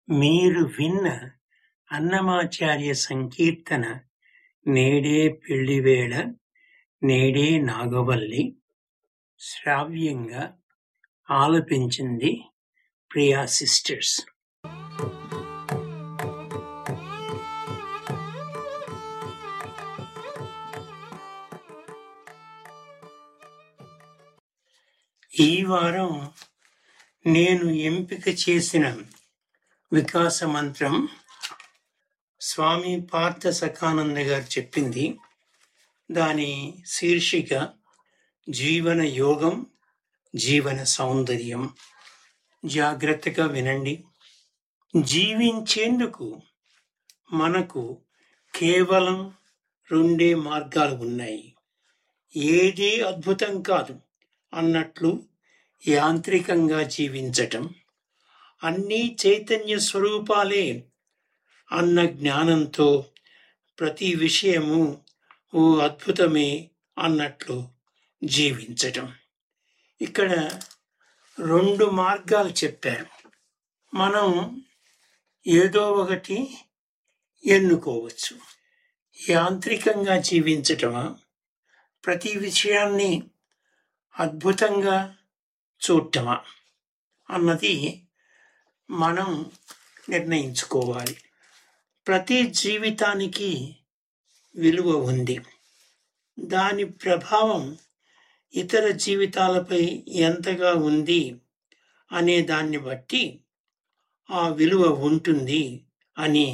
మీరు విన్న అన్నమాచార్య సంకీర్తన నేడే పెళ్లివేళ నేడే నాగవల్లి శ్రావ్యంగా ఆలపించింది ప్రియా సిస్టర్స్ ఈ వారం నేను ఎంపిక చేసిన వికాస మంత్రం స్వామి పార్థ సఖానంద గారు చెప్పింది దాని శీర్షిక జీవన యోగం జీవన సౌందర్యం జాగ్రత్తగా వినండి జీవించేందుకు మనకు కేవలం రెండే మార్గాలు ఉన్నాయి ఏదీ అద్భుతం కాదు అన్నట్లు యాంత్రికంగా జీవించటం అన్నీ చైతన్య స్వరూపాలే అన్న జ్ఞానంతో ప్రతి విషయము ఓ అద్భుతమే అన్నట్లు జీవించటం ఇక్కడ రెండు మార్గాలు చెప్పారు మనం ఏదో ఒకటి ఎన్నుకోవచ్చు యాంత్రికంగా జీవించటమా ప్రతి విషయాన్ని అద్భుతంగా చూడటమా అన్నది మనం నిర్ణయించుకోవాలి ప్రతి జీవితానికి విలువ ఉంది దాని ప్రభావం ఇతర జీవితాలపై ఎంతగా ఉంది అనే దాన్ని బట్టి ఆ విలువ ఉంటుంది అని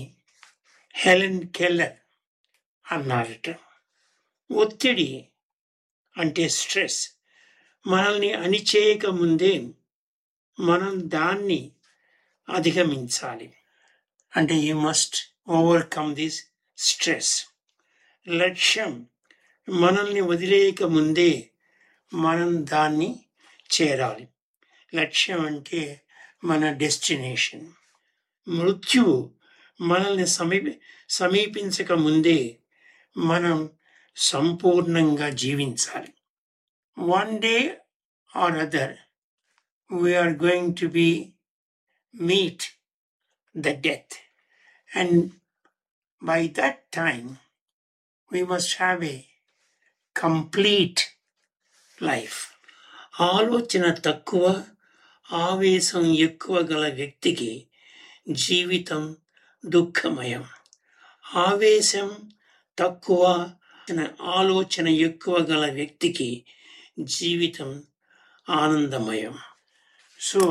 హెలెన్ కెల్లర్ అన్నారట ఒత్తిడి అంటే స్ట్రెస్ మనల్ని అణిచేయక ముందే మనం దాన్ని అధిగమించాలి అంటే you must overcome this stress లక్ష్యం మనల్ని వదిలేయక ముందే మనం దాన్ని చేరాలి లక్ష్యం అంటే మన డెస్టినేషన్ మృత్యువు మనల్ని సమీప సమీపించక ముందే మనం సంపూర్ణంగా జీవించాలి one day or other we are going to be meet the death and by that time we must have a complete life ఆలోచన తక్కువ ఆవేశం ఎక్కువ గల వ్యక్తికి జీవితం దుఃఖమయం ఆవేశం తక్కువ ఆలోచన ఎక్కువ గల వ్యక్తికి జీవితం ఆనందమయం సో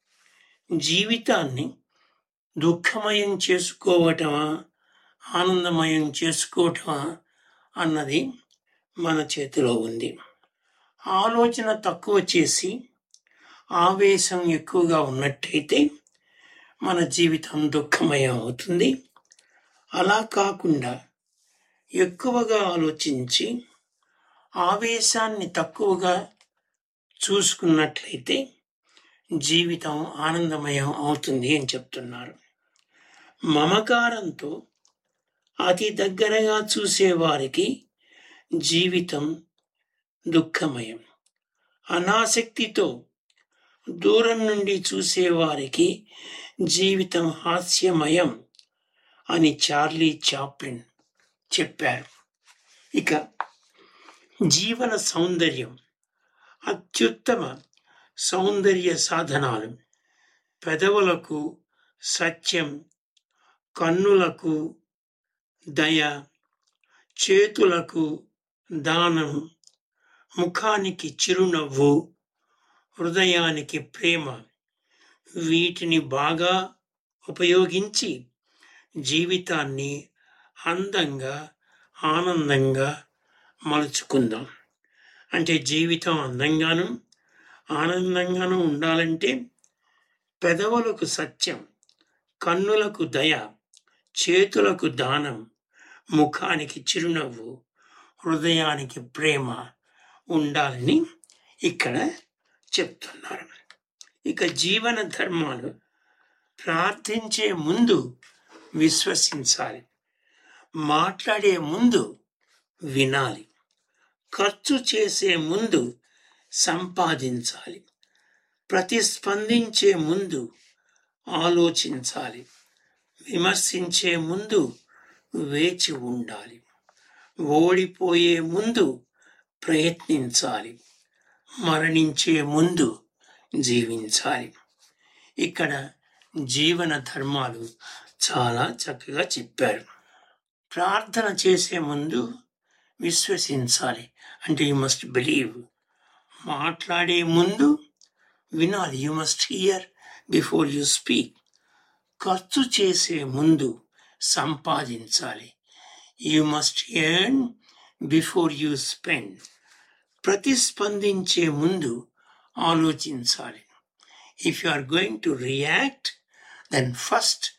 జీవితాన్ని దుఃఖమయం చేసుకోవటమా ఆనందమయం చేసుకోవటమా అన్నది మన చేతిలో ఉంది ఆలోచన తక్కువ చేసి ఆవేశం ఎక్కువగా ఉన్నట్టయితే మన జీవితం దుఃఖమయం అవుతుంది అలా కాకుండా ఎక్కువగా ఆలోచించి ఆవేశాన్ని తక్కువగా చూసుకున్నట్లయితే జీవితం ఆనందమయం అవుతుంది అని చెప్తున్నారు మమకారంతో అతి దగ్గరగా చూసేవారికి జీవితం దుఃఖమయం అనాసక్తితో దూరం నుండి చూసేవారికి జీవితం హాస్యమయం అని చార్లీ చాప్లిన్ చెప్పారు ఇక జీవన సౌందర్యం అత్యుత్తమ సౌందర్య సాధనాలు పెదవులకు సత్యం కన్నులకు దయ చేతులకు దానం ముఖానికి చిరునవ్వు హృదయానికి ప్రేమ వీటిని బాగా ఉపయోగించి జీవితాన్ని అందంగా ఆనందంగా మలుచుకుందాం అంటే జీవితం అందంగాను ఆనందంగాను ఉండాలంటే పెదవులకు సత్యం కన్నులకు దయ చేతులకు దానం ముఖానికి చిరునవ్వు హృదయానికి ప్రేమ ఉండాలని ఇక్కడ చెప్తున్నారు ఇక జీవన ధర్మాలు ప్రార్థించే ముందు విశ్వసించాలి మాట్లాడే ముందు వినాలి ఖర్చు చేసే ముందు సంపాదించాలి ప్రతిస్పందించే ముందు ఆలోచించాలి విమర్శించే ముందు వేచి ఉండాలి ఓడిపోయే ముందు ప్రయత్నించాలి మరణించే ముందు జీవించాలి ఇక్కడ జీవన ధర్మాలు చాలా చక్కగా చెప్పారు ప్రార్థన చేసే ముందు విశ్వసించాలి అంటే యు మస్ట్ బిలీవ్ మాట్లాడే ముందు వినాలి you must hear before you speak ఖర్చు చేసే ముందు సంపాదించాలి you must earn before you spend ప్రతిస్పందించే ముందు ఆలోచించాలి if you are going to react then first